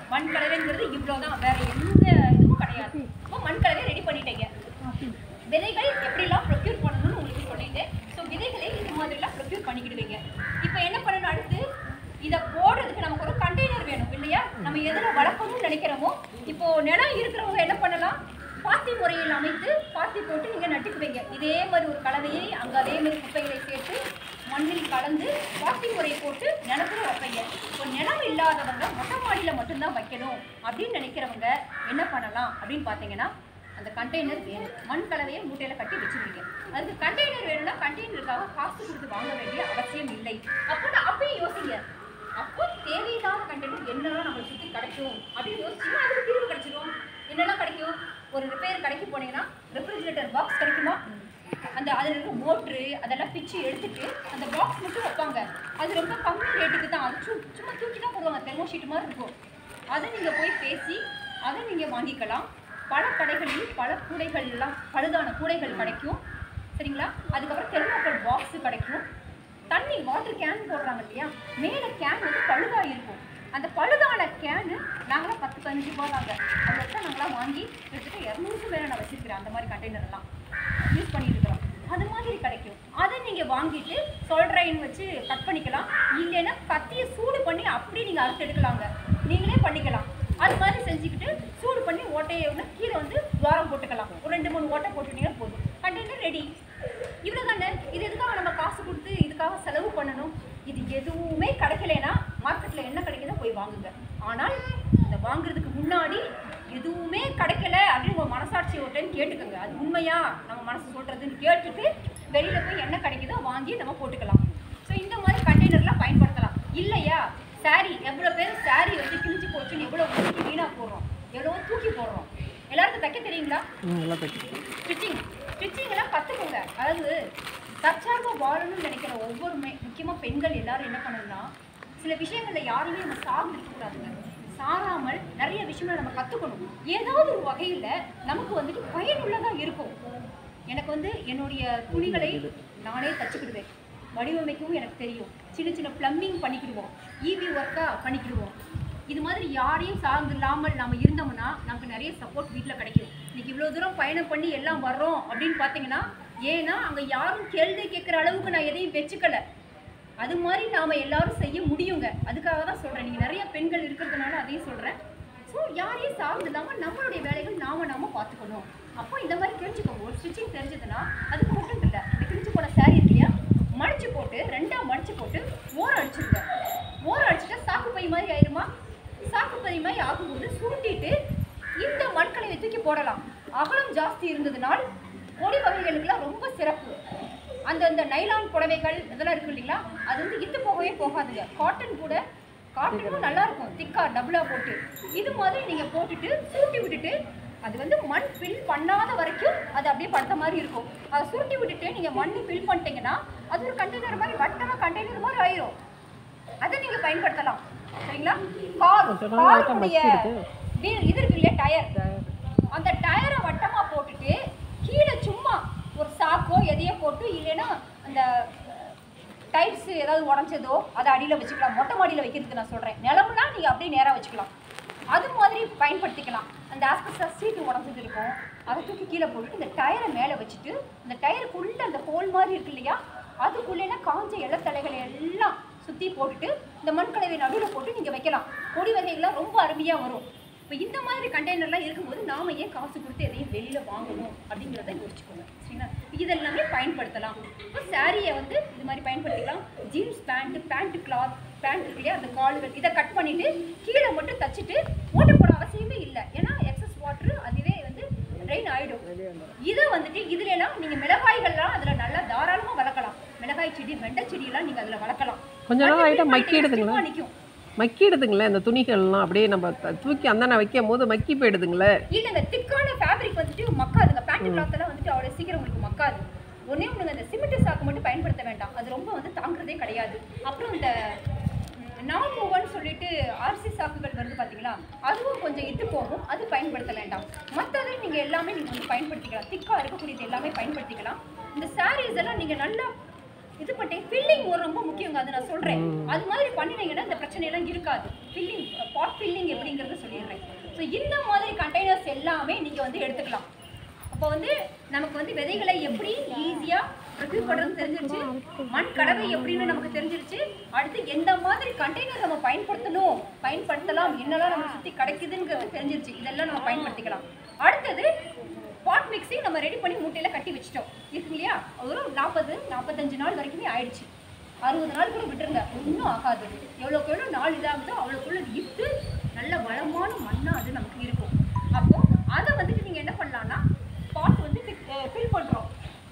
மண் கலவைங்கிறது இவ்வளோதான் வேற எந்த இதுவும் கிடையாது இப்போ மண் கலவை ரெடி பண்ணிட்டீங்க விதைகள் எப்படிலாம் ப்ரொக்யூர் பண்ணணும்னு உங்களுக்கு சொல்லிட்டேன் ஸோ விதைகளை இது மாதிரிலாம் ப்ரொக்யூர் பண்ணிக்கிடுவீங்க இப்போ என்ன பண்ணணும் அடுத்து இதை போடுறதுக்கு நமக்கு ஒரு கண்டெய்னர் வேணும் இல்லையா நம்ம எதில் வளர்க்கணும்னு நினைக்கிறோமோ இப்போ நிலம் இருக்கிறவங்க என்ன பண்ணலாம் பாத்தி முறையில் அமைத்து பாத்தி போட்டு நீங்கள் நட்டுக்குவீங்க இதே மாதிரி ஒரு கலவையை அங்கே அதே மாதிரி குப்பைகளை சேர்த்து மண்ணில் கலந்து பாத்தி முறை போட்டு நிலத்துல வைப்பீங்க இப்போ நிலம் இல்லாதவங்க மொட்டை மாடியில் மட்டும்தான் வைக்கணும் அப்படின்னு நினைக்கிறவங்க என்ன பண்ணலாம் அப்படின்னு பார்த்தீங்கன்னா அந்த கண்டெய்னர் வேணும் மண் கலவையை மூட்டையில கட்டி வச்சிருக்கீங்க அதுக்கு கண்டெய்னர் வேணும்னா கண்டெய்னருக்காக காசு கொடுத்து வாங்க வேண்டிய அவசியம் இல்லை அப்போ நான் அப்பயும் யோசிங்க அப்போ தேவையில்லாத கண்டெய்னர் என்னெல்லாம் நம்மளை சுற்றி கிடைக்கும் அப்படின்னு யோசிச்சீங்கன்னா அதுக்கு தீர்வு கிடைச்சிரும் என்னெல்லாம் கிடைக்கும் ஒரு ரிப்பேர் கடைக்கு போனீங்கன்னா ரெஃப்ரிஜிரேட்டர் பாக்ஸ் கிடைக்குமா அந்த அதில் இருக்க மோட்ரு அதெல்லாம் பிச்சு எடுத்துட்டு அந்த பாக்ஸ் மட்டும் வைப்பாங்க அது ரொம்ப கம்மி ரேட்டுக்கு தான் அது சு- சும்மா தூக்கி தான் போடுவாங்க தெர்மோ ஷீட் மாதிரி இருக்கும் அதை நீங்கள் போய் பேசி அதை நீங்கள் வாங்கிக்கலாம் பல கடைகளில் பல கூடைகள் எல்லாம் பழுதான கூடைகள் கிடைக்கும் சரிங்களா அதுக்கப்புறம் தெர்மோக்கல் பாக்ஸ் கிடைக்கும் தண்ணி வாட்டர் கேன் போடுறாங்க இல்லையா மேலே கேன் வந்து பழுதா இருக்கும் அந்த பழுதான கேனு நாங்களாம் பத்து பதினஞ்சு ரூபா தாங்க அதை வச்சு நாங்களாம் வாங்கி கிட்டத்தட்ட இரநூறுக்கு மேலே நான் வச்சிருக்கிறேன் அந்த மாதிரி கண்டெய்னர் எல்லாம் யூஸ் பண்ணிட்டு இருக்கிறோம் அது மாதிரி கிடைக்கும் அதை நீங்கள் வாங்கிட்டு சொல்கிறேன்னு வச்சு கட் பண்ணிக்கலாம் இல்லைன்னா கத்தியை சூடு பண்ணி அப்படியே நீங்கள் அறுத்து எடுக்கலாங்க நீங்களே பண்ணிக்கலாம் அது மாதிரி செஞ்சுக்கிட்டு சூடு பண்ணி ஓட்டையை விட கீழே வந்து துவாரம் போட்டுக்கலாம் ஒரு ரெண்டு மூணு ஓட்டை போட்டுட்டீங்கன்னா போதும் கண்டெய்னர் ரெடி இவ்வளோ தானே இது எதுக்காக நம்ம காசு கொடுத்து இதுக்காக செலவு பண்ணணும் இது எதுவுமே கிடைக்கலனா மார்க்கெட்டில் என்ன கிடைக்குதோ போய் வாங்குங்க ஆனால் இந்த வாங்குறதுக்கு முன்னாடி எதுவுமே கிடைக்கல அப்படின்னு உங்கள் மனசாட்சி ஒரு டைம் கேட்டுக்கோங்க அது உண்மையா நம்ம மனசு சொல்கிறதுன்னு கேட்டுட்டு வெளியில் போய் என்ன கிடைக்குதோ வாங்கி நம்ம போட்டுக்கலாம் ஸோ இந்த மாதிரி கண்டெய்னர்லாம் பயன்படுத்தலாம் இல்லையா saree எவ்வளோ பேர் saree வந்து கிழிஞ்சு போச்சுன்னு எவ்வளோ தூக்கி வீணாக போடுறோம் எவ்வளோ தூக்கி போடுறோம் எல்லாருக்கும் தைக்க தெரியுங்களா நல்லா தைக்கிறேன் ஸ்டிச்சிங் ஸ்டிச்சிங் எல்லாம் கற்றுக்கோங்க அதாவது தற்சார்பு வாழணும்னு நினைக்கிற ஒவ்வொரு மே முக்கியமாக பெண்கள் எல்லாரும் என்ன பண்ணணும்னா சில விஷயங்களில் யாரையுமே நம்ம சார்ந்து இருக்கக்கூடாதுங்க சாராமல் நிறைய விஷயங்களை நம்ம கற்றுக்கணும் ஏதாவது ஒரு வகையில் நமக்கு வந்துட்டு பயனுள்ளதாக இருக்கும் எனக்கு வந்து என்னுடைய துணிகளை நானே தச்சுக்கிடுவேன் வடிவமைக்கவும் எனக்கு தெரியும் சின்ன சின்ன ப்ளம்பிங் பண்ணிக்கிடுவோம் ஈவி ஒர்க்காக பண்ணிக்கிடுவோம் இது மாதிரி யாரையும் சார்ந்து இல்லாமல் நம்ம இருந்தோம்னா நமக்கு நிறைய சப்போர்ட் வீட்டில் கிடைக்கும் இன்னைக்கு இவ்வளோ தூரம் பயணம் பண்ணி எல்லாம் வர்றோம் அப்படின்னு பார்த்தீங்கன்னா ஏன்னா அங்கே யாரும் கேள்வி கேட்குற அளவுக்கு நான் எதையும் வச்சுக்கல அது மாதிரி நாம் எல்லாரும் செய்ய முடியுங்க அதுக்காக தான் சொல்கிறேன் நீங்கள் நிறைய பெண்கள் இருக்கிறதுனால அதையும் சொல்கிறேன் ஸோ யாரையும் சார்ந்து இல்லாமல் நம்மளுடைய வேலைகள் நாம நாம பார்த்துக்கணும் அப்போ இந்த மாதிரி தெரிஞ்சுக்கோங்க ஒரு ஸ்டிச்சிங் தெரிஞ்சதுன்னா அதுக்கு மட்டும் இல்லை இந்த கிழிஞ்சு போன saree இருக்கு இல்லையா மடிச்சு போட்டு ரெண்டாக மடிச்சு போட்டு ஓரம் அடிச்சிருங்க ஓரம் அடிச்சுட்டா சாக்கு பை மாதிரி ஆயிருமா சாக்கு பை மாதிரி ஆகும்போது சுருட்டிட்டு இந்த மண்கலவை தூக்கி போடலாம் அகலம் ஜாஸ்தி இருந்ததுனால் கொடி வகைகளுக்கெல்லாம் ரொம்ப சிறப்பு அந்த அந்த நைலான் புடவைகள் இதெல்லாம் இருக்கு இல்லைங்களா அது வந்து இத்து போகவே போகாதுங்க காட்டன் கூட காட்டனும் நல்லா இருக்கும் திக்கா டபுளா போட்டு இது மாதிரி நீங்க போட்டுட்டு சுருட்டி விட்டுட்டு அது வந்து மண் ஃபில் பண்ணாத வரைக்கும் அது அப்படியே படுத்த மாதிரி இருக்கும் அதை சுருட்டி விட்டுட்டு நீங்க மண் ஃபில் பண்ணிட்டீங்கன்னா அது ஒரு கண்டெய்னர் மாதிரி வட்டமா கண்டெய்னர் மாதிரி ஆயிரும் அதை நீங்க பயன்படுத்தலாம் சரிங்களா கார் கொஞ்ச நாள் ஆயிட்டா காருடைய மக்கிடுது. வீல் இது இருக்கு இல்லையா டயர் அந்த டயரை வட்டமா போட்டுட்டு கீழே சும்மா ஒரு சாக்கோ எதையோ போட்டு இல்லைன்னா அந்த டைல்ஸ் ஏதாவது உடஞ்சதோ அதை அடியில் வச்சுக்கலாம் மொட்டை மாடியில் வைக்கிறதுக்கு நான் சொல்கிறேன் நிலம்னா நீங்கள் அப்படியே நேராக வச்சுக்கலாம் அது மாதிரி பயன்படுத்திக்கலாம் அந்த ஆஸ்பெஸ்டாஸ் சீட்டு உடஞ்சது இருக்கும் அதை தூக்கி கீழே போட்டுட்டு இந்த டயரை மேலே வச்சுட்டு இந்த டயருக்குள்ளே அந்த ஹோல் மாதிரி இருக்கு இல்லையா அதுக்குள்ளேனா காஞ்ச இலத்தலைகளை எல்லாம் சுற்றி போட்டுட்டு இந்த மண்கலவை நடுவில் போட்டு நீங்கள் வைக்கலாம் கொடி வகைகள்லாம் ரொம்ப அருமையாக வரும் இப்போ இந்த மாதிரி கண்டெய்னர்லாம் இருக்கும்போது நாம ஏன் காசு கொடுத்து எதையும் வெளியில் வாங்கணும் அப்படிங்கிறத யோசிச்சுக்கோங்க சரிங்களா இதெல்லாமே பயன்படுத்தலாம் இப்போ சாரியை வந்து இது மாதிரி பயன்படுத்திக்கலாம் jeans pant pant cloth pant இருக்கு இல்லையா அந்த கால்கள் இதை கட் பண்ணிட்டு கீழே மட்டும் தச்சுட்டு ஓட்ட போட அவசியமே இல்லை ஏன்னா எக்ஸஸ் வாட்டர் அதுவே வந்து ட்ரெயின் ஆயிடும் இதை வந்துட்டு இதுல எல்லாம் நீங்க மிளகாய்கள்லாம் அதுல நல்லா தாராளமா வளர்க்கலாம் மிளகாய் செடி வெண்டை செடியெல்லாம் நீங்க அதுல வளர்க்கலாம் கொஞ்ச நாள் அது ஆயிட்டா பின்னாடி மக்கிடுதுங்களா stiff ஆ நிக்கும் மக்கிடுதுங்களே இந்த துணிகள்லாம் அப்படியே நம்ம த- தூக்கி அந்தான வைக்கும் போது மக்கி போயிடுதுங்களே இல்லைங்க திக்கான ஃபேப்ரிக் வந்துட்டு மக்காதுங்க பேண்ட் கிளாத் எல்லாம் வந்துட்டு அவ்வளோ சீக்கிரம் உங்களுக்கு மக்காது ஒண்ணே ஒண்ணுங்க இந்த சிமெண்ட் சாக்கு மட்டும் பயன்படுத்த வேண்டாம் அது ரொம்ப வந்து தாங்குறதே கிடையாது அப்புறம் இந்த நான் மூவன்னு சொல்லிட்டு ஆர்சி சாக்குகள் வருது பார்த்தீங்களா அதுவும் கொஞ்சம் இட்டு போகும் அது பயன்படுத்த வேண்டாம் மற்றது நீங்கள் எல்லாமே நீங்கள் வந்து பயன்படுத்திக்கலாம் திக்காக இருக்கக்கூடியது எல்லாமே பயன்படுத்திக்கலாம் இந்த சாரீஸ் எல்லாம் நீங்கள் நல்லா இது பண்ணிட்டேன் ஃபில்லிங் ஒரு ரொம்ப முக்கியங்க அது நான் சொல்கிறேன் அது மாதிரி பண்ணினீங்கன்னா இந்த பிரச்சனையெல்லாம் இருக்காது ஃபில்லிங் பாட் ஃபில்லிங் எப்படிங்கிறத சொல்றேன் ஸோ இந்த மாதிரி கண்டெய்னர்ஸ் எல்லாமே நீங்கள் வந்து எடுத்துக்கலாம் அப்போ வந்து நமக்கு வந்து விதைகளை எப்படி ஈஸியாக ப்ரிப்பேர் பண்ணுறது தெரிஞ்சிருச்சு மண் கலவை எப்படின்னு நமக்கு தெரிஞ்சிருச்சு அடுத்து எந்த மாதிரி கண்டெய்னர் நம்ம பயன்படுத்தணும் பயன்படுத்தலாம் என்னெல்லாம் நம்ம சுற்றி கிடைக்குதுங்கிறது தெரிஞ்சிருச்சு இதெல்லாம் நம்ம பயன்படுத்திக்கலாம் அடுத்தது பாட் மிக்ஸிங் நம்ம ரெடி பண்ணி மூட்டையில் கட்டி வச்சிட்டோம் இருக்கு இல்லையா ஒரு நாற்பது நாற்பத்தஞ்சு நாள் வரைக்குமே ஆயிடுச்சு அறுபது நாள் கூட விட்டுருங்க ஒன்றும் ஆகாது எவ்வளோக்கு எவ்வளோ நாள் இதாகுதோ அவ்வளோக்குள்ள இட்டு நல்ல வளமான மண்ணாக அது நமக்கு இருக்கும் அப்போ அதை வந்துட்டு நீங்கள் என்ன பண்ணலாம்னா பாட் வந்து ஃபில் பண்ணுறோம்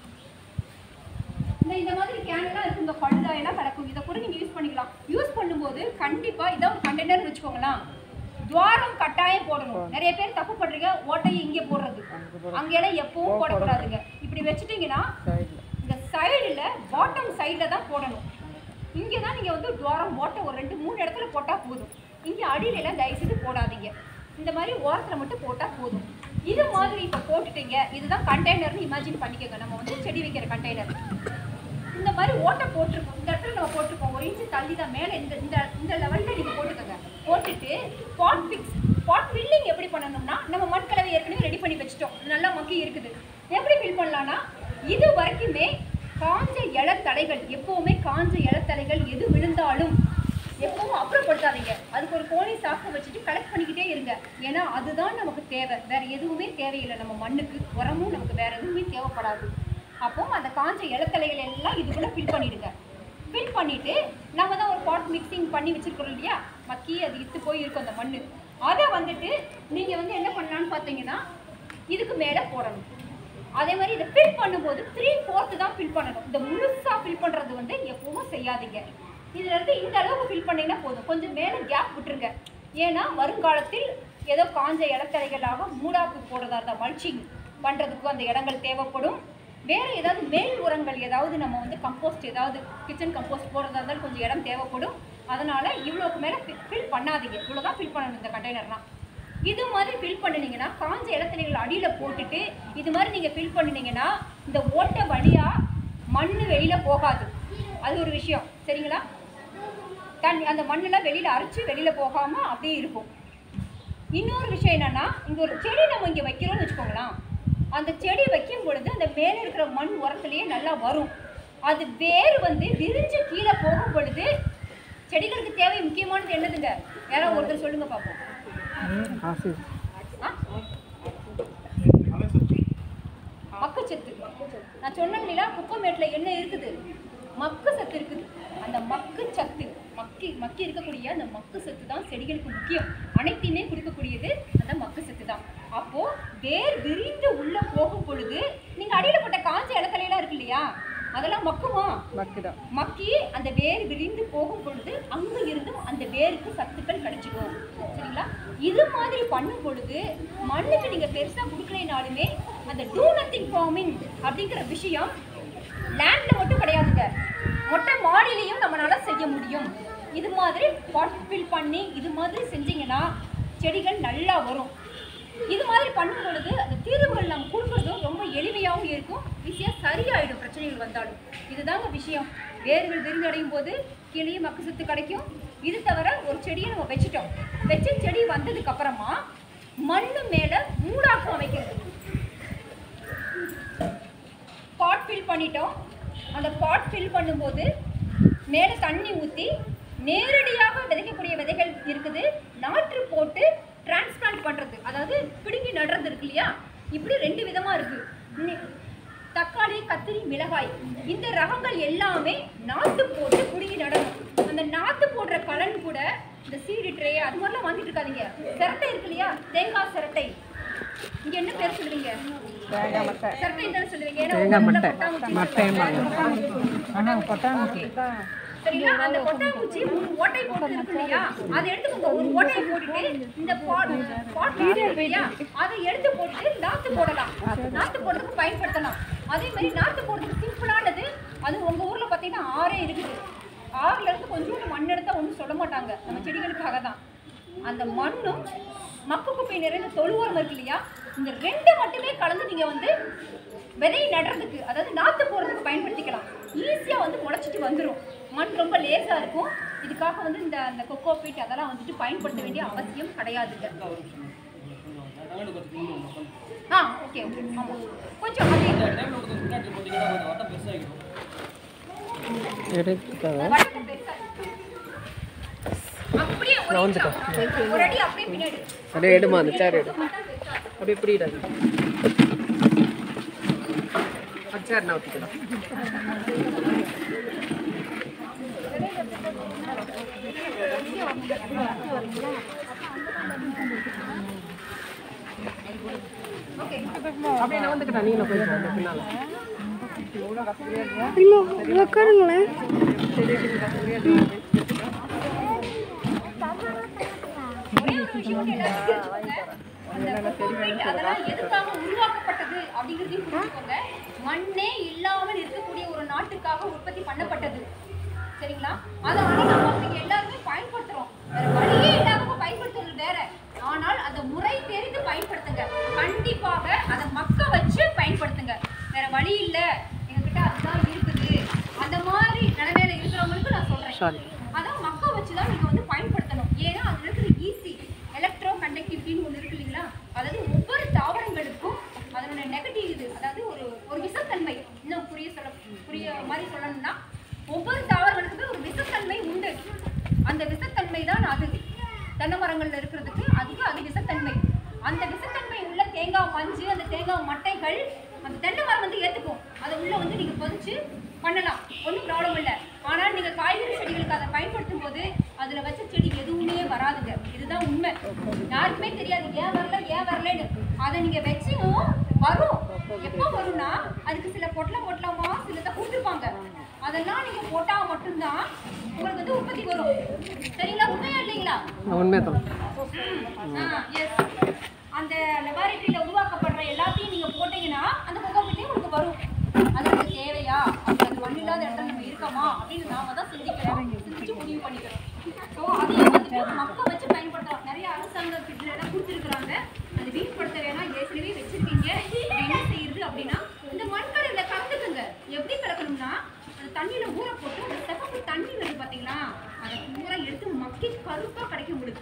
இந்த இந்த மாதிரி கேன்லாம் இருக்கு இந்த பழுதா எல்லாம் கிடக்கும் இதை கூட நீங்கள் யூஸ் பண்ணிக்கலாம் யூஸ் பண்ணும்போது கண்டிப்பாக இதான் ஒரு கண்டெய்னர் வச்சுக்கோங்களேன் துவாரம் கட்டாயம் போடணும் நிறைய பேர் தப்பு பண்றீங்க ஓட்டையை இங்கே போடுறது அங்கெல்லாம் எப்பவும் போடக்கூடாதுங்க இப்படி வச்சுட்டீங்கன்னா இந்த சைடில் பாட்டம் சைடில் தான் போடணும் இங்கே தான் நீங்கள் வந்து துவாரம் ஓட்டை ஒரு ரெண்டு மூணு இடத்துல போட்டால் போதும் இங்கே அடியில எல்லாம் தயவுசெய்து போடாதீங்க இந்த மாதிரி ஓரத்தில் மட்டும் போட்டால் போதும் இது மாதிரி இப்போ போட்டுட்டீங்க இதுதான் கண்டெய்னர்னு இமேஜின் பண்ணிக்கோங்க நம்ம வந்து செடி வைக்கிற கண்டெய்னர் இந்த மாதிரி ஓட்டை போட்டிருக்கோம் இந்த இடத்துல நம்ம போட்டிருக்கோம் ஒரு இன்ச்சு தள்ளி தான் மேலே இந்த இந்த இந்த லெவலில் நீங்கள் போட்டுக்கோங்க போட்டுட்டு பாட் பிக்ஸ் பாட் ஃபில்லிங் எப்படி பண்ணணும்னா நம்ம மண் கலவை ஏற்கனவே ரெடி பண்ணி வச்சுட்டோம் இது நல்லா மக்கி இருக்குது எப்படி ஃபில் பண்ணலாம்னா இது வரைக்குமே காஞ்ச இலத்தலைகள் எப்பவுமே காஞ்ச இலத்தலைகள் எது விழுந்தாலும் எப்பவும் அப்புறப்படுத்தாதீங்க அதுக்கு ஒரு கோணி சாக்கு வச்சுட்டு கலெக்ட் பண்ணிக்கிட்டே இருங்க ஏன்னா அதுதான் நமக்கு தேவை வேற எதுவுமே தேவையில்லை நம்ம மண்ணுக்கு உரமும் நமக்கு வேற எதுவுமே தேவைப்படாது அப்போ அந்த காஞ்ச இலத்தலைகள் எல்லாம் இதுக்குள்ள ஃபில் பண்ணிடுங்க ஃபில் பண்ணிட்டு நம்ம தான் ஒரு பாட் மிக்சிங் பண்ணி வச்சிருக்கிறோம் இல்லையா மக்கி அது இத்து போய் இருக்கும் அந்த மண் அதை வந்துட்டு நீங்க வந்து என்ன பண்ணலாம்னு பார்த்தீங்கன்னா இதுக்கு மேலே போடணும் அதே மாதிரி இதை ஃபில் பண்ணும்போது த்ரீ ஃபோர்த்து தான் ஃபில் பண்ணணும் இந்த முழுசா ஃபில் பண்றது வந்து எப்பவும் செய்யாதீங்க இதுல இருந்து இந்த அளவுக்கு ஃபில் பண்ணீங்கன்னா போதும் கொஞ்சம் மேலே கேப் விட்டுருங்க ஏன்னா வருங்காலத்தில் ஏதோ காஞ்ச இலத்தலைகளாக மூடாக்கு போடுறதா இருந்தால் மல்ச்சிங் பண்றதுக்கு அந்த இடங்கள் தேவைப்படும் வேற ஏதாவது மேல் உரங்கள் ஏதாவது நம்ம வந்து கம்போஸ்ட் ஏதாவது கிச்சன் கம்போஸ்ட் போடுறதா இருந்தாலும் கொஞ்சம் இடம் தேவைப்படும் அதனால இவ்வளோக்கு மேலே ஃபில் பண்ணாதீங்க இவ்வளோதான் ஃபில் பண்ணணும் இந்த கண்டெய்னர்லாம் இது மாதிரி ஃபில் பண்ணினீங்கன்னா காஞ்ச இலத்தலைகள் அடியில் போட்டுட்டு இது மாதிரி நீங்கள் ஃபில் பண்ணினீங்கன்னா இந்த ஓட்டை வழியாக மண் வெளியில் போகாது அது ஒரு விஷயம் சரிங்களா தண்ணி அந்த மண்ணெல்லாம் வெளியில் அரைச்சி வெளியில் போகாமல் அப்படியே இருக்கும் இன்னொரு விஷயம் என்னன்னா இங்கே ஒரு செடி நம்ம இங்கே வைக்கிறோம்னு வச்சுக்கோங்களேன் அந்த செடி வைக்கும் பொழுது அந்த மேலே இருக்கிற மண் உரத்துலேயே நல்லா வரும் அது வேர் வந்து விரிஞ்சு கீழே போகும் பொழுது செடிகளுக்கு தேவை முக்கியமானது என்னதுங்க யாராவது ஒருத்தர் சொல்லுங்க பார்ப்போம் ஆ? மக்குச்சத்து நான் சொன்னேன் இல்லையா குப்பமேட்டில் என்ன இருக்குது மக்கு சத்து இருக்குது அந்த மக்கு சத்து மக்கி மக்கி இருக்கக்கூடிய அந்த மக்கு சத்து தான் செடிகளுக்கு முக்கியம் அனைத்தையுமே கொடுக்கக்கூடியது அந்த மக்கு சத்து தான் அப்போ வேர் விரிந்து உள்ள போகும் பொழுது நீங்க அடியில போட்ட காஞ்ச இலக்கலையெல்லாம் இருக்கு இல்லையா அதெல்லாம் மக்குமா மக்குதான் மக்கி அந்த வேர் விரிந்து போகும் பொழுது அங்க இருந்தும் அந்த வேருக்கு சத்துக்கள் கிடைச்சிடும் சரிங்களா இது மாதிரி பண்ணும் பொழுது மண்ணுக்கு நீங்க பெருசா கொடுக்கலைனாலுமே அந்த டூ நத்திங் ஃபார்மிங் அப்படிங்கிற விஷயம் லேண்ட்ல மட்டும் கிடையாதுங்க மொட்டை மாடியிலையும் நம்மளால செய்ய முடியும் இது மாதிரி பாட் ஃபில் பண்ணி இது மாதிரி செஞ்சீங்கன்னா செடிகள் நல்லா வரும் இது மாதிரி பண்ணும் பொழுது அந்த தீர்வுகள் நம்ம கொடுக்குறதும் ரொம்ப எளிமையாகவும் இருக்கும் ஈஸியாக சரியாயிடும் பிரச்சனைகள் வந்தாலும் இதுதாங்க விஷயம் வேர்கள் விரிந்தடையும் போது கீழே மக்கு சத்து கிடைக்கும் இது தவிர ஒரு செடியை நம்ம வச்சுட்டோம் வச்ச செடி வந்ததுக்கு அப்புறமா மண்ணு மேல மூடாக்கம் அமைக்கிறது பாட் ஃபில் பண்ணிட்டோம் அந்த பாட் ஃபில் பண்ணும்போது மேலே தண்ணி ஊற்றி நேரடியாக விதைக்கக்கூடிய விதைகள் இருக்குது நாற்று போட்டு டிரான்ஸ்பிளான்ட் பண்ணுறது அதாவது பிடுங்கி நடுறது இருக்கு இல்லையா இப்படி ரெண்டு விதமாக இருக்குது தக்காளி கத்திரி மிளகாய் இந்த ரகங்கள் எல்லாமே நாற்று போட்டு பிடுங்கி நடணும் அந்த நாற்று போடுற கலன் கூட இந்த சீடு ட்ரே அது மாதிரிலாம் வாங்கிட்டு இருக்காதீங்க சிரட்டை இருக்கு இல்லையா தேங்காய் சிரட்டை இங்க என்ன பேர் சொல்லுவீங்க தேங்காய் மட்டை சிரட்டை தானே சொல்லுவீங்க ஏன்னா தேங்காய் உங்க ஊர்ல மட்டை கொட்டாங்குச்சி மட்டைம்பாங்க ஆனால் கொட்டாங்குச்சி சரிங்களா அந்த கொட்டாங்குச்சி ஒரு ஓட்டை போட்டு இருக்கு இல்லையா அதை எடுத்துக்கோங்க ஒரு ஓட்டை போட்டுட்டு இந்த பாட் பாட் இருக்கு இல்லையா அதை எடுத்து போட்டுட்டு நாத்து போடலாம் நாத்து போடுறதுக்கு பயன்படுத்தலாம் அதே மாதிரி நாத்து போடுறதுக்கு சிம்பிளானது அது உங்க ஊர்ல பாத்தீங்கன்னா ஆறே இருக்குது ஆறுல இருந்து கொஞ்சோண்டு மண் எடுத்தா ஒன்றும் சொல்ல மாட்டாங்க நம்ம செடிகளுக்காக தான் அந்த மண்ணும் மக்கு குப்பை நிறைந்த தொழு உரம் இருக்கு இல்லையா இந்த ரெண்டு மட்டுமே கலந்து நீங்க வந்து விதை நடுறதுக்கு அதாவது நாற்று போடுறதுக்கு பயன்படுத்திக்கலாம் ஈஸியாக வந்து முளைச்சிட்டு வந்துடும் மண் ரொம்ப லேசாக இருக்கும் இதுக்காக வந்து இந்த அந்த கொக்கோ பீட் அதெல்லாம் வந்துட்டு பயன்படுத்த வேண்டிய அவசியம் கிடையாதுங்க அங்கே கொஞ்சம் தூண்டும் மக்கள் ஆ ஓகே ஓகே ஆமாம் கொஞ்சம் அதே அந்த டைமில் கொஞ்சம் முன்னாடி போட்டிங்கன்னா கொஞ்சம் வட்டம் பெருசாகிடும் எடுத்துக்காத வட்டத்தை பெருசா அப்படியே ஒரு நிமிஷம். ஒரு அடி அப்படியே பின்னாடி அப்படியே எடுமா அந்த சேர் எடு வட்டம் பெருசா அப்படியே பிடிடாது சேர் நான் ஊற்றிக்கலாம் ஓகே அப்படியே நான் வந்துக்கிட்டேன் நீங்களும் போய் போங்க பின்னால் ஒரே ஒரு விஷயம் மட்டும் எல்லாரும் தெரிஞ்சுக்கோங்க. அந்த coconut அதெல்லாம் எதுக்காக உருவாக்கப்பட்டது அப்படிங்கிறதையும் புரிஞ்சுக்கோங்க. மண்ணே இல்லாமல் இருக்கக்கூடிய ஒரு நாட்டுக்காக உற்பத்தி பண்ணப்பட்டது சரிங்களா அதை வந்து நம்ம அப்படி எல்லாருமே பயன்படுத்துறோம் வேற வழியே இல்லாம பயன்படுத்துறது வேற ஆனால் அதை முறை தெரிந்து பயன்படுத்துங்க கண்டிப்பாக அதை மக்க வச்சு பயன்படுத்துங்க வேற வழி இல்ல எங்ககிட்ட அதுதான் இருக்குது அந்த மாதிரி நிலைமையில இருக்கிறவங்களுக்கு நான் சொல்றேன் சாரி அதான் மக்க வச்சு தான் நீங்கள் வந்து பயன்படுத்தணும் ஏன்னா அது இருக்கிற ஈஸி எலக்ட்ரோ கண்டக்டிவிட்டின்னு ஒன்று இருக்கு இல்லைங்களா அதாவது ஒவ்வொரு தாவரங்களுக்கும் அதனோட நெகட்டிவ் இது அதாவது ஒரு ஒரு விஷத்தன்மை இன்னும் புரிய சொல்ல புரிய மாதிரி சொல்லணும்னா ஒவ்வொரு தாவரங்களுக்குமே ஒரு விஷத்தன்மை உண்டு அந்த விஷத்தன்மை தான் அது தென்னை மரங்கள்ல இருக்கிறதுக்கு அதுக்கு அது விஷத்தன்மை அந்த விஷத்தன்மை உள்ள தேங்காய் மஞ்சு அந்த தேங்காய் மட்டைகள் அந்த தென்னை மரம் வந்து ஏத்துக்கும் அதை உள்ள வந்து நீங்க பதிச்சு பண்ணலாம் ஒன்றும் ப்ராப்ளம் இல்லை ஆனால் நீங்க காய்கறி செடிகளுக்கு அதை பயன்படுத்தும் போது அதுல வச்ச செடி எதுவுமே வராதுங்க இதுதான் உண்மை யாருக்குமே தெரியாது ஏன் வரல ஏன் வரலன்னு அதை நீங்க வச்சும் வரும் எப்போ வரும்னா அதுக்கு சில பொட்டலம் பொட்டலமா சிலதை கொடுத்துருப்பாங்க அதெல்லாம் நீங்க போட்டா மட்டும்தான் உங்களுக்கு வந்து உற்பத்தி வரும் சரிங்களா உண்மையா இல்லைங்களா உண்மையை தான் ஆ, yes. அந்த லெபார்டரியில உருவாக்கப்படுற எல்லாத்தையும் நீங்க போட்டீங்கன்னா அந்த கொக்கோபிட்டே உங்களுக்கு வரும் அது நமக்கு தேவையா அப்படி அது மண் இல்லாத இடத்துல நம்ம இருக்கோமா அப்படின்னு நாம தான் சிந்திக்கிறோம் சிந்திச்சு முடிவு பண்ணிக்கிறோம் ஸோ அதையும் வந்துட்டு மக்க வச்சு பயன்படுத்தலாம் நிறைய அரசாங்க கிட்ட எல்லாம் கொடுத்துருக்குறாங்க அது வீண்படுத்த வேணாம் ஏற்கனவே வச்சிருக்கீங்க இது என்ன செய்யுது அப்படின்னா இந்த மண்கலர்ல கலந்துக்குங்க எப்படி கலக்கணும்னா அந்த தண்ணியில ஊற போட்டு அந்த சிவப்பு தண்ணி வருது பாத்தீங்களா அதை பூரா எடுத்து மக்கி கருப்பா கிடைக்கும் உங்களுக்கு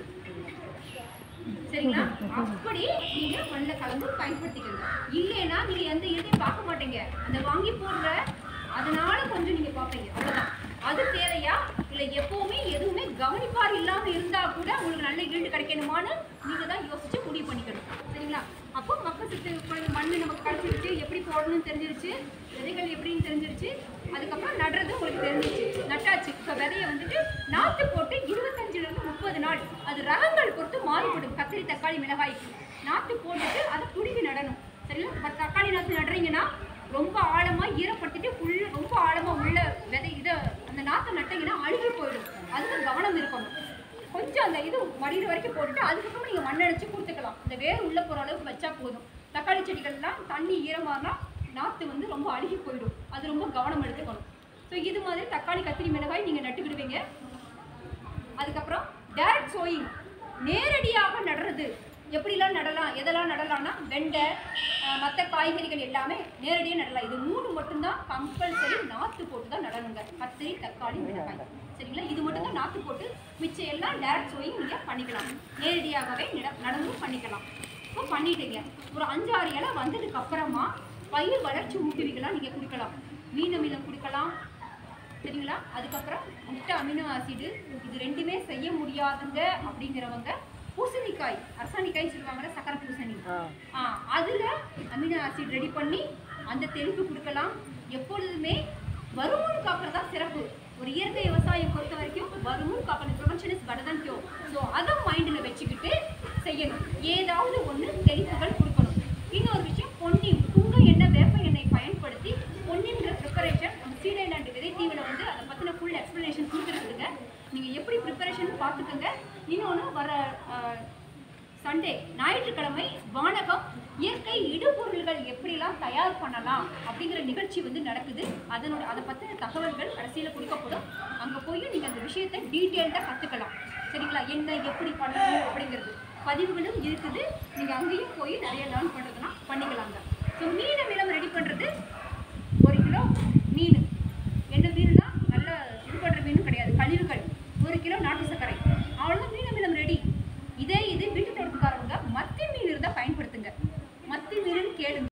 சரிங்களா அப்படி நீங்க மண்ணுல கலந்து பயன்படுத்திக்கங்க இல்லைன்னா நீங்க எந்த இதையும் பார்க்க மாட்டீங்க அந்த வாங்கி போடுற அதனால கொஞ்சம் நீங்க பார்ப்பீங்க அவ்வளவுதான் அது தேவையா இல்ல எப்பவுமே எதுவுமே கவனிப்பார் இல்லாம இருந்தா கூட உங்களுக்கு நல்ல ஈல்டு கிடைக்கணுமான்னு நீங்க தான் யோசிச்சு முடிவு பண்ணிக்கணும் சரிங்களா அப்போ மக்கள் சுத்து கொஞ்சம் மண்ணு நமக்கு கிடைச்சிருச்சு எப்படி போடணும்னு தெரிஞ்சிருச்சு விதைகள் எப்படின்னு தெரிஞ்சிருச்சு அதுக்கப்புறம் நடுறது உங்களுக்கு தெரிஞ்சிருச்சு நட்டாச்சு இப்போ விதைய வந்துட்டு நாற்று போட்டு இருபத்தஞ்சுல இருந்து முப்பது நாள் அது ரகங்கள் பொறுத்து மாறுபடும் கத்திரி தக்காளி மிளகாய்க்கு நாற்று போட்டுட்டு அதை புடுங்கி நடணும் சரிங்களா இப்போ தக்காளி நாற்று நடுறீங்கன்னா ரொம்ப ஆழமா ஈரப்படுத்திட்டு ஃபுல் ரொம்ப ஆழமா உள்ள விதை இதை அந்த நாற்றை நட்டீங்கன்னா அழுகி போயிடும் அதுக்கு கவனம் இருக்கணும் கொஞ்சம் அந்த இது மடிகிற வரைக்கும் போட்டுட்டு அதுக்கப்புறம் நீங்கள் மண்ணடிச்சு கொடுத்துக்கலாம் இந்த வேர் உள்ள போகிற அளவுக்கு வச்சா போதும் தக்காளி செடிகள்லாம் தண்ணி ஈரமானா நாற்று வந்து ரொம்ப அழுகி போயிடும் அது ரொம்ப கவனம் எடுத்துக்கணும் ஸோ இது மாதிரி தக்காளி கத்திரி மிளகாய் நீங்கள் நட்டுக்கிடுவீங்க அதுக்கப்புறம் டேரக்ட் சோயிங் நேரடியாக நடுறது எப்படிலாம் நடலாம் எதெல்லாம் நடலாம்னா வெண்டை மற்ற காய்கறிகள் எல்லாமே நேரடியாக நடலாம் இது மூணு மட்டும்தான் கம்பல்சரி நாற்று போட்டு தான் நடணுங்க கத்திரி தக்காளி மிளகாய் சரிங்களா இது மட்டும்தான் நாற்று போட்டு மிச்சம் எல்லாம் டேரக்ட் சோயிங் நீங்கள் பண்ணிக்கலாம் நேரடியாகவே நட நடந்தும் பண்ணிக்கலாம் இப்போ பண்ணிட்டீங்க ஒரு அஞ்சாறு இலை வந்ததுக்கு அப்புறமா பயிர் வளர்ச்சி ஊக்குவிக்கலாம் நீங்கள் கொடுக்கலாம் மீன் அமிலம் கொடுக்கலாம் சரிங்களா அதுக்கப்புறம் முட்டை அமினோ ஆசிடு இது ரெண்டுமே செய்ய முடியாதுங்க அப்படிங்கிறவங்க பூசணிக்காய் அரசாணிக்காய் சொல்லுவாங்கல்ல சக்கரை பூசணி ஆ அதுல அமினோ ஆசிட் ரெடி பண்ணி அந்த தெளிப்பு கொடுக்கலாம் எப்பொழுதுமே வருமுன் காக்கிறதா சிறப்பு ஒரு இயற்கை விவசாயம் பொறுத்த வரைக்கும் வருமுன் காக்கணும் prevention is better than cure so அதை மைண்டில் வச்சுக்கிட்டு செய்யணும் ஏதாவது ஒன்று தெளிப்புகள் கொடுக்கணும் இன்னொரு விஷயம் பொன்னின் புங்க எண்ணெய் வேப்ப எண்ணெய் பயன்படுத்தி பொன்னின்ற ப்ரிப்பரேஷன் நம்ம சீடைலாண்டு விதைத்தீவில் வந்து அதை பற்றின ஃபுல் எக்ஸ்ப்ளனேஷன் கொடுத்துருக்குதுங்க நீங்கள் எப்படி ப்ரிப்பரேஷன் பார்த்துக்கோங்க இன்னொன்று வர அஹ், சண்டே ஞாயிற்றுக்கிழமை வானகம் இயற்கை இடுபொருள்கள் எப்படிலாம் தயார் பண்ணலாம் அப்படிங்கிற நிகழ்ச்சி வந்து நடக்குது அதனோட அதை பற்றின தகவல்கள் கடைசியில் கொடுக்கப்படும் அங்கே போய் நீங்கள் அந்த விஷயத்தை டீட்டெயில்டாக கற்றுக்கலாம் சரிங்களா என்ன எப்படி பண்ணணும் அப்படிங்கிறது பதிவுகளும் இருக்குது நீங்கள் அங்கேயும் போய் நிறைய லேர்ன் பண்ணுறதுனா பண்ணிக்கலாங்க ஸோ மீனை மீளம் ரெடி பண்ணுறது ஒரு கிலோ மீன் என்ன மீன்னா நல்ல இது பண்ணுற மீனும் கிடையாது கழிவுகள் ஒரு கிலோ நாட்டு சர்க்கரை அவ்வளோதான் மீன் அமிலம் ரெடி இதே இது வீட்டு தோட்டத்துக்காரவங்க மத்தி மீன் இருந்தால் பயன்படுத்துங்க மத்து நீருன்னு கேளுங்க